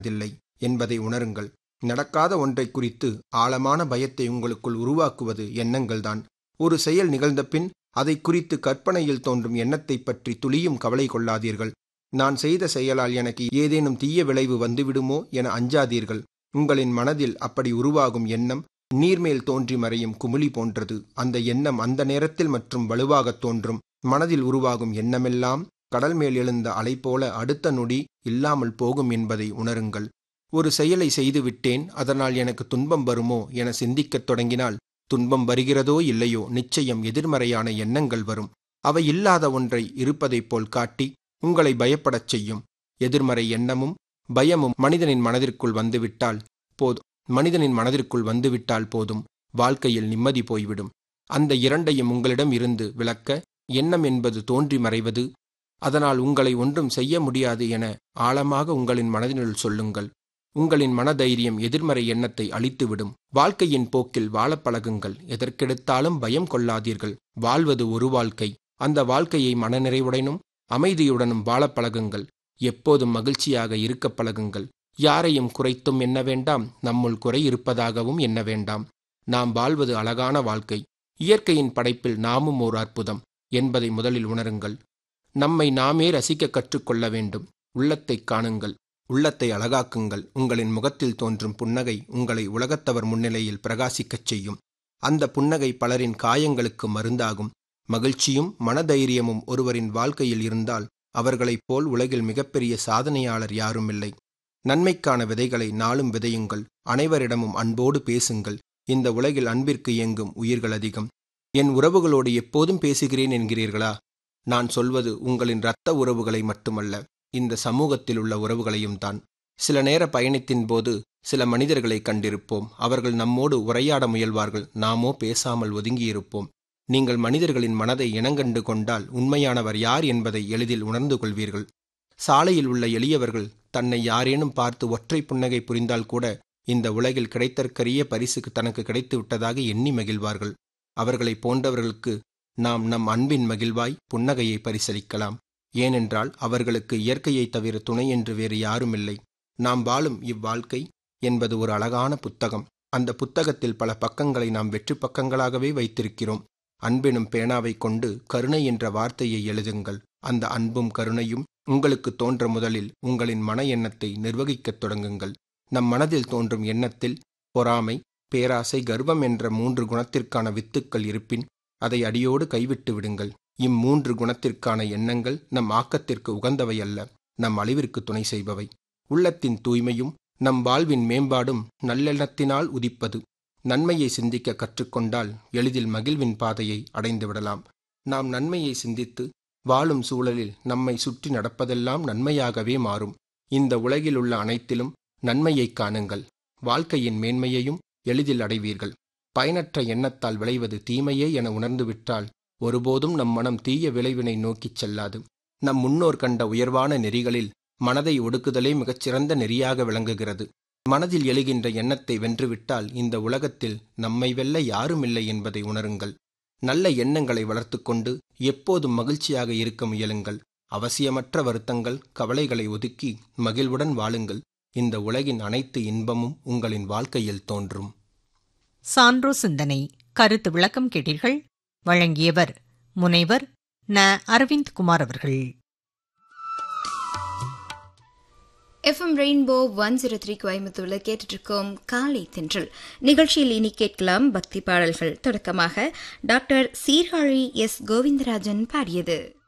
தில்லை என்பதை உணருங்கள் நடக்காத ஒன்றை குறித்து ஆழமான பயத்தை உங்களுக்குள் உருவாக்குவது எண்ணங்கள்தான் ஒரு செயல் நிகழ்ந்த பின் அதை குறித்து கற்பனையில் தோன்றும் எண்ணத்தை பற்றி துளியும் கவலை கொள்ளாதீர்கள் நான் செய்த செயலால் எனக்கு ஏதேனும் தீய விளைவு வந்துவிடுமோ என அஞ்சாதீர்கள் உங்களின் மனதில் அப்படி உருவாகும் எண்ணம் நீர்மேல் தோன்றி மறையும் குமிழி போன்றது அந்த எண்ணம் அந்த நேரத்தில் மற்றும் வலுவாகத் தோன்றும் மனதில் உருவாகும் எண்ணமெல்லாம் கடல் மேல் எழுந்த அலை போல அடுத்த நொடி இல்லாமல் போகும் என்பதை உணருங்கள் ஒரு செயலை செய்துவிட்டேன் அதனால் எனக்கு துன்பம் வருமோ என சிந்திக்கத் தொடங்கினால் துன்பம் வருகிறதோ இல்லையோ நிச்சயம் எதிர்மறையான எண்ணங்கள் வரும் அவை இல்லாத ஒன்றை இருப்பதைப் போல் காட்டி உங்களை பயப்படச் செய்யும் எதிர்மறை எண்ணமும் பயமும் மனிதனின் மனதிற்குள் வந்துவிட்டால் போதும் மனிதனின் மனதிற்குள் வந்துவிட்டால் போதும் வாழ்க்கையில் நிம்மதி போய்விடும் அந்த இரண்டையும் உங்களிடம் இருந்து விளக்க எண்ணம் என்பது தோன்றி மறைவது அதனால் உங்களை ஒன்றும் செய்ய முடியாது என ஆழமாக உங்களின் மனதினுள் சொல்லுங்கள் உங்களின் மனதைரியம் எதிர்மறை எண்ணத்தை அழித்துவிடும் வாழ்க்கையின் போக்கில் வாழப் பழகுங்கள் எதற்கெடுத்தாலும் பயம் கொள்ளாதீர்கள் வாழ்வது ஒரு வாழ்க்கை அந்த வாழ்க்கையை மனநிறைவுடனும் அமைதியுடனும் வாழப் பழகுங்கள் எப்போதும் மகிழ்ச்சியாக இருக்க பழகுங்கள் யாரையும் குறைத்தும் எண்ண வேண்டாம் நம்முள் குறை இருப்பதாகவும் எண்ண வேண்டாம் நாம் வாழ்வது அழகான வாழ்க்கை இயற்கையின் படைப்பில் நாமும் ஓர் அற்புதம் என்பதை முதலில் உணருங்கள் நம்மை நாமே ரசிக்க கற்றுக்கொள்ள வேண்டும் உள்ளத்தை காணுங்கள் உள்ளத்தை அழகாக்குங்கள் உங்களின் முகத்தில் தோன்றும் புன்னகை உங்களை உலகத்தவர் முன்னிலையில் பிரகாசிக்கச் செய்யும் அந்த புன்னகை பலரின் காயங்களுக்கு மருந்தாகும் மகிழ்ச்சியும் மனதைரியமும் ஒருவரின் வாழ்க்கையில் இருந்தால் அவர்களைப் போல் உலகில் மிகப்பெரிய சாதனையாளர் யாருமில்லை நன்மைக்கான விதைகளை நாளும் விதையுங்கள் அனைவரிடமும் அன்போடு பேசுங்கள் இந்த உலகில் அன்பிற்கு இயங்கும் உயிர்கள் அதிகம் என் உறவுகளோடு எப்போதும் பேசுகிறேன் என்கிறீர்களா நான் சொல்வது உங்களின் இரத்த உறவுகளை மட்டுமல்ல இந்த சமூகத்தில் உள்ள உறவுகளையும் தான் சில நேர பயணத்தின் போது சில மனிதர்களை கண்டிருப்போம் அவர்கள் நம்மோடு உரையாட முயல்வார்கள் நாமோ பேசாமல் ஒதுங்கியிருப்போம் நீங்கள் மனிதர்களின் மனதை இனங்கண்டு கொண்டால் உண்மையானவர் யார் என்பதை எளிதில் உணர்ந்து கொள்வீர்கள் சாலையில் உள்ள எளியவர்கள் தன்னை யாரேனும் பார்த்து ஒற்றை புன்னகை புரிந்தால் கூட இந்த உலகில் கிடைத்தற்கரிய பரிசுக்கு தனக்கு கிடைத்து விட்டதாக எண்ணி மகிழ்வார்கள் அவர்களை போன்றவர்களுக்கு நாம் நம் அன்பின் மகிழ்வாய் புன்னகையை பரிசளிக்கலாம் ஏனென்றால் அவர்களுக்கு இயற்கையை தவிர துணை என்று வேறு யாருமில்லை நாம் வாழும் இவ்வாழ்க்கை என்பது ஒரு அழகான புத்தகம் அந்த புத்தகத்தில் பல பக்கங்களை நாம் வெற்றி பக்கங்களாகவே வைத்திருக்கிறோம் அன்பெனும் பேனாவை கொண்டு கருணை என்ற வார்த்தையை எழுதுங்கள் அந்த அன்பும் கருணையும் உங்களுக்கு தோன்ற முதலில் உங்களின் மன எண்ணத்தை நிர்வகிக்கத் தொடங்குங்கள் நம் மனதில் தோன்றும் எண்ணத்தில் பொறாமை பேராசை கர்வம் என்ற மூன்று குணத்திற்கான வித்துக்கள் இருப்பின் அதை அடியோடு கைவிட்டு விடுங்கள் இம்மூன்று குணத்திற்கான எண்ணங்கள் நம் ஆக்கத்திற்கு உகந்தவை அல்ல நம் அழிவிற்கு துணை செய்பவை உள்ளத்தின் தூய்மையும் நம் வாழ்வின் மேம்பாடும் நல்லெண்ணத்தினால் உதிப்பது நன்மையை சிந்திக்க கற்றுக்கொண்டால் எளிதில் மகிழ்வின் பாதையை அடைந்து விடலாம் நாம் நன்மையை சிந்தித்து வாழும் சூழலில் நம்மை சுற்றி நடப்பதெல்லாம் நன்மையாகவே மாறும் இந்த உலகில் உள்ள அனைத்திலும் நன்மையை காணுங்கள் வாழ்க்கையின் மேன்மையையும் எளிதில் அடைவீர்கள் பயனற்ற எண்ணத்தால் விளைவது தீமையே என உணர்ந்துவிட்டால் ஒருபோதும் நம் மனம் தீய விளைவினை நோக்கிச் செல்லாது நம் முன்னோர் கண்ட உயர்வான நெறிகளில் மனதை ஒடுக்குதலே மிகச்சிறந்த நெறியாக விளங்குகிறது மனதில் எழுகின்ற எண்ணத்தை வென்றுவிட்டால் இந்த உலகத்தில் நம்மை வெல்ல யாருமில்லை என்பதை உணருங்கள் நல்ல எண்ணங்களை வளர்த்துக்கொண்டு எப்போதும் மகிழ்ச்சியாக இருக்க முயலுங்கள் அவசியமற்ற வருத்தங்கள் கவலைகளை ஒதுக்கி மகிழ்வுடன் வாழுங்கள் இந்த உலகின் அனைத்து இன்பமும் உங்களின் வாழ்க்கையில் தோன்றும் சான்றோ சிந்தனை கருத்து விளக்கம் கேட்டீர்கள் வழங்கியவர் முனைவர் ந அரவிந்த் குமார் அவர்கள் FM rainbow one zero three கோயம்புத்தூர்ல கேட்டுட்டு இருக்கோம் காலை தென்றல் நிகழ்ச்சியில் இனி கேட்கலாம் பக்தி பாடல்கள் தொடக்கமாக டாக்டர் சீர்காழி எஸ் கோவிந்தராஜன் பாடியது